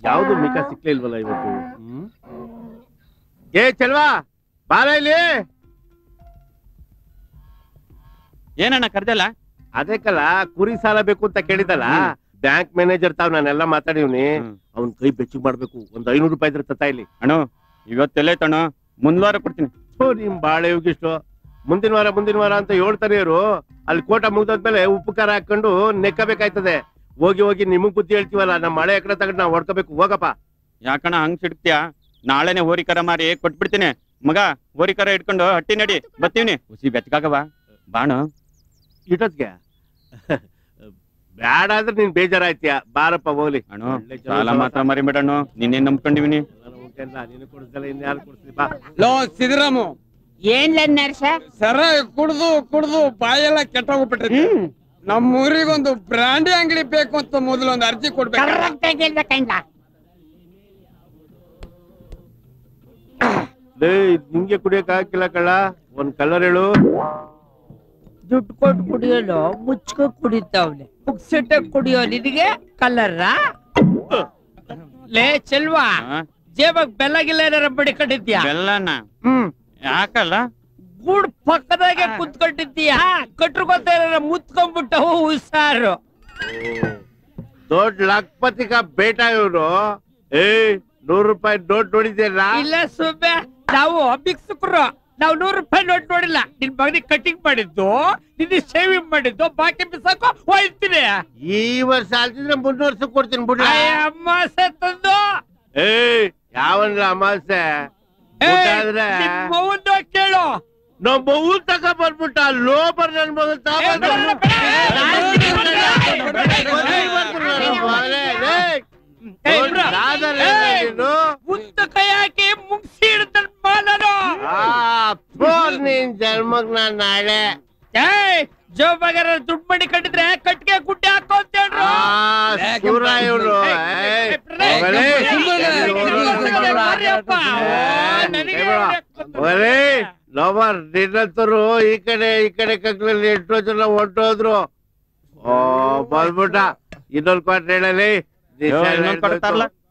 ಯಾವ್ದು ಮಿಕ ಸಿಕ್ಲೇ ಇಲ್ವಲ್ಲ ಇವತ್ತು ಹ್ಮ್? ಏ ಚೆಲ್ವಾ ಬಾರ ಇಲ್ಲಿ ಏನಣ್ಣ ಕರ್ದಲ್ಲ ಅದಕ್ಕಲ್ಲ ಕುರಿ ಸಾಲ ಬೇಕು ಅಂತ ಕೇಳಿದಲ್ಲ ಬ್ಯಾಂಕ್ ಮ್ಯಾನೇಜರ್ ತಾವ್ ನಾನೆಲ್ಲ ಮಾತಾಡಿವ್ನಿ ಹ್ಮ್. ಅವ್ನ್ ಕೈ ಬೆಚ್ಚಿಗೆ ಮಾಡ್ಬೇಕು ಒಂದ್ ಐನೂರು ರೂಪಾಯಿ ಇದ್ರೆ ತತ್ತ ಇಲ್ಲಿ ಅಣ್ಣ ಇವತ್ತೆಲ್ಲೈತಣ್ಣ ಮುಂದ್ವಾರ ಕೊಡ್ತೀನಿ ಥು, ನಿಮ್ ಬಾಳೆ ಹೋಗಿಷ್ಟು ಮುಂದಿನ ವಾರ ಮುಂದಿನ ವಾರ ಅಂತ ಹೇಳ್ತಾನೆ ಇರು ಅಲ್ಲಿ ಕೋಟ ಮುಗ್ದಾದ್ಮೇಲೆ ಉಪ್ಪು ಖಾರ ಹಾಕೊಂಡು ನೆಕ್ಕಬೇಕಾಯ್ತದೆ ಹೋಗಿ ಹೋಗಿ ನಿಮಗ್ ಬುದ್ಧಿ ಹೇಳ್ತೀವಲ್ಲ ನಮ್ಮ ಮಳೆ ಎಕಡೆ ತಗೊಂಡು ನಾವು ಹೊಡ್ಕೋಬೇಕು ಹೋಗಪ್ಪ ಯಾಕಣ್ಣ ಹಂಗ್ ಸಿಡ್ತೀಯ ನಾಳೆನೆ ಹೋರಿಕರ ಮಾರಿ ಕೊಟ್ಬಿಡ್ತೀನಿ ಮಗ ಹೋರಿಕರ ಇಟ್ಕೊಂಡು ಹಟ್ಟಿ ನಡಿ ಬರ್ತೀವ್ನಿ ಹುಸಿ ಬೆಚ್ಚಗಾಗವ ಬಾಣ ಇಟ್ಟದ್ಗೆ ಬ್ಯಾಡ ಅಂದ್ರೆ ನೀನ್ ಬೇಜಾರಾಯ್ತೀಯ ಬಾರಪ್ಪ ಹೋಗ್ಲಿ ಅಣ್ಣ ಒಳ್ಳೆ ಜನ ಸಾಲ ಮಾತ್ರ ಮರಿಬೇಡಣ್ಣ ನಿನ್ನೇನ್ ನಂಬ್ಕೊಂಡಿವಿನಿ ಎಲ್ಲಾನು ಉಂಟೆಲ್ಲ, ನೀನು ಕೊಡಿಸ್ದಲ್ಲ ಇನ್ಯಾರು ಕೊಡಿಸ್ಲಿ ಬಾ ಲೋ ಸಿದ್ದರಾಮು ಏನ್ ನರ್ಸ ಸರ ಕುಡ್ದು ಕುಡ್ದು ಬಾಯೆಲ್ಲ ಕೆಟ್ಟೋಗ್ಬಿಟ್ಟಿರ್ತಿ ನಮ್ಮ ಊರಿಗೊಂದು ಬ್ರಾಂಡಿ ಅಂಗಡಿ ಬೇಕು ಅಂತ ಮೊದಲು ಒಂದು ಅರ್ಜಿ ಕೊಡ್ಬೇಕು ಕರೆಕ್ಟ್ ಆಗಿ ಹೇಳ್ಬೇಕಂಡ್ಲ ಲೇ ಇದ್ ನಿಂಗೆ ಕುಡಿಯಕ್ ಹಾಕಿಲ್ಲ ಕಳ್ಳ ಒಂದ್ ಕಲರ್ ಹೇಳು ದುಡ್ಡು ಕೊಟ್ಟು ಕುಡಿಯೋಲು ಮುಚ್ಕೊ ಕುಡಿತಾವ್ಲೆ ಪುಕ್ಸೆಟ್ಟ ಕುಡಿಯೋ ನಿನಗೆ ಕಲರ ಲೇ ಚೆಲ್ವಾ ಜೇಬಕ್ ಬೆಲ್ಲ ಗಿಲ್ಲ ಏನಾರ ಬಡಿಕೊಂಡಿದ್ಯಾ ಬೆಲ್ಲಣ್ಣ ಹ್ಮ್ ಯಾಕಲ್ಲ ಗೂಡ್ ಪಕ್ಕದಾಗೆ ಕುತ್ಕೊಂಡಿದ್ದೀಯಾ ಕಟ್ರಗೊತ್ತ ಏನಾರ ಮುತ್ಕೊಂಡ್ಬಿಟ್ಟವು ಹುಷಾರು ದೊಡ್ಡ ಲಕ್ಪತಿ ಕಾ ಬೇಟ ಇವ್ರು ಏ ನೂರು ರೂಪಾಯಿ ನೋಟ್ ನೋಡಿದ್ಯಲ್ಲ ಇಲ್ಲ ಸುಬ್ಬೆ ನಾವು ಭಿಕ್ಷುಕರು ನಾವು ನೂರು ರೂಪಾಯಿ ನೋಟ್ ನೋಡಿಲ್ಲ ನಿನ್ ಮಗನಿಗೆ ಕಟಿಂಗ್ ಮಾಡಿದ್ದು ನಿನ್ನ ಶೇವಿಂಗ್ ಮಾಡಿದ್ದು ಬಾಕಿ ಬಿಸಾಕೋ ಹೋಯ್ತೀನಿ ಈ ವರ್ಷ ಅಲ್ದಿದ್ರೆ ಮುಂದ್ ವರ್ಷ ಕೊಡ್ತೀನಿ ಬಿಡ್ಲ ಅಮ್ಮಾಸೆ ತಂದು ಏ ಯಾವನ್ಲ ಅಮಾಸೆ ಏ, ದುಡ್ಡಾದ್ರೆ ನಿಮ್ ಮೌನ ಕೇಳು ನಮ್ಮ ಮಗು ತಕ ಬಂದ್ಬಿಟ್ಟ ಲೋಬರ್ ನನ್ ಮಗನ್ ಏ, ಬೇಡ, ಬೇಡ, ಏ, ಇಬ್ರು. ಏ, ಉದ್ದ ಕೈ ಹಾಕಿ ಮುಗ್ಸಿ ಹಿಡ್ದನ್ ಮಾಲನು ನೀನ್ ಜನ್ಮಕ್ ನಾನ್ ನಾಳೆ ಏಯ್ ಜೋಬಾಗರ ದುಡ್ಡು ಮಾಡಿ ಕಟ್ಟಿದ್ರೆ ಕಟ್ಟಿಗೆ ಗುಡ್ಡೆ ಹಾಕೋ ಅಂತ ಹೇಳ್ರು ಆ, ಸೂರ ಇವ್ರು ಏ, ಹೋಗಲೇ. ಹೋಗಲೇ. ಲವರ್ ನಿನ್ನಂತರು ಈ ಕಡೆ ಈ ಕಡೆ ಕಗ್ಲಲ್ಲಿ ಎಷ್ಟೋ ಜನ ಹೊಂಟೋದ್ರು ಓ ಬಂದ್ಬಿಟ್ಟ ಇನ್ನೊಂದ್ ಕ್ವಾರ್ಟರ್ ಹೇಳಲಿ ಇನ್ನೊಂದ್ ಕೊಡ್ತಾರಲ್ಲ